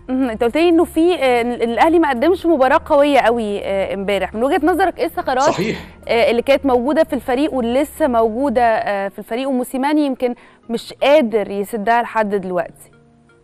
اهم، أنت قُلت لي إنه في آآ ال الأهلي ما قدّمش مباراة قوية أوي آآ امبارح، من وجهة نظرك إيه الثغرات صحيح. آآ اللي كانت موجودة في الفريق واللي لسه موجودة آآ في الفريق وموسيماني يمكن مش قادر يسدّها لحد دلوقتي؟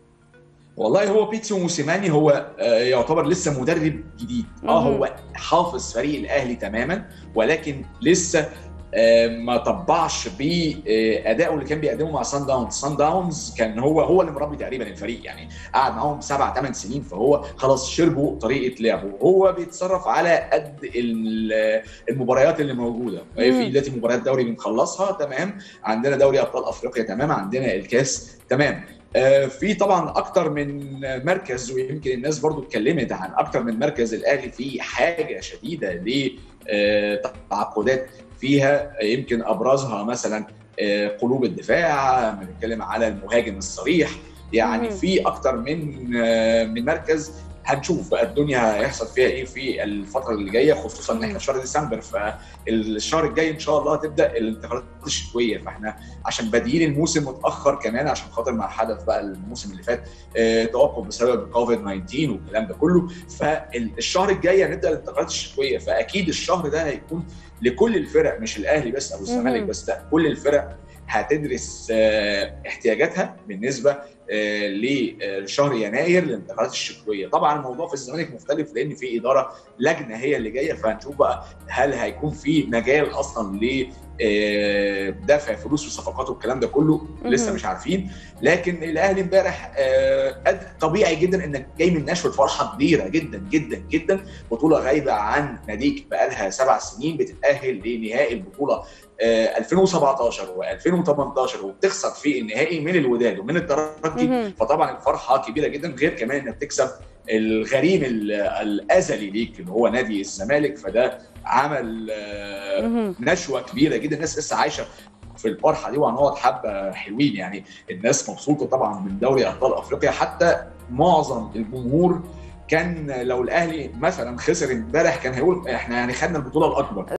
والله هو بيتسو موسيماني هو آآ يعتبر لسه مدرب جديد، آه اهم. هو حافظ فريق الأهلي تمامًا، ولكن لسه آآ ما طبّعش بأدائه اللي كان بيقدّمه مع صن داونز، صن داونز كان هو هو اللي مربي تقريبًا الفريق، يعني قعد معاهم 7، 8 سنين، فهو خلاص شربوا طريقة لعبه، هو بيتصرّف على قد ال المباريات اللي موجودة، في إمم. دلوقتي مباريات دوري بنخلّصها تمام، عندنا دوري أبطال أفريقيا تمام، عندنا الكاس تمام. آآ في طبعًا أكتر من مركز ويمكن الناس برضه اتكلّمت عن أكتر من مركز الأهلي فيه حاجة شديدة ل آآ تعاقدات فيها، يمكن أبرزها مثلًا آآ قلوب الدفاع، بنتكلّم على المهاجم الصريح، يعني اهم. في أكتر من من مركز هنشوف بقى الدنيا هيحصل فيها إيه في الفترة اللي جاية، خصوصًا إن إحنا إمم. في شهر ديسمبر، فالشهر الجاي إن شاء الله هتبدأ الانتقالات الشتوية، فإحنا عشان بادئين الموسم متأخّر كمان عشان خاطر ما حدث بقى الموسم اللي فات آآ توقُّف بسبب COVID-19 والكلام ده كلّه، فال الشهر الجاي هنبدأ الانتقالات الشتوية، فأكيد الشهر ده هيكون لكل الفرق مش الأهلي بس أو الزمالك اهم. بس، لأ كل الفرق هتدرس احتياجاتها بالنسبة آآ لشهر يناير للانتقالات الشتوية. طبعًا الموضوع في الزمالك مختلف لإن في إدارة لجنة هي اللي جاية، فهنشوف بقى هل هيكون في مجال أصلًا ل آآ دفع فلوس وصفقات والكلام ده كلّه، لسه اهم. مش عارفين، لكن الأهلي امبارح آآ قد طبيعي جدًا إنك جاي من نشوة فرحة كبيرة جدًا، جدًا، جدًا، بطولة غايبة عن ناديك بقى لها 7 سنين، بتتأهل لنهائي البطولة آآ 2017 و2018 وبتخسر في النهائي من الوداد ومن الترجي، اهم. فطبعًا الفرحة كبيرة جدًا، غير كمان إنك تكسب الغريم ال الأزلي ليك اللي هو نادي الزمالك، فده عمل اهم. نشوة كبيرة جدًا، الناس لسه عايشة في الفرحة دي وهنقعد حبّة حلوين يعني، الناس مبسوطة طبعًا من دوري أبطال أفريقيا، حتى معظم الجمهور كان لو الأهلي مثلًا خسر امبارح كان هيقول إحنا يعني خدنا البطولة الأكبر.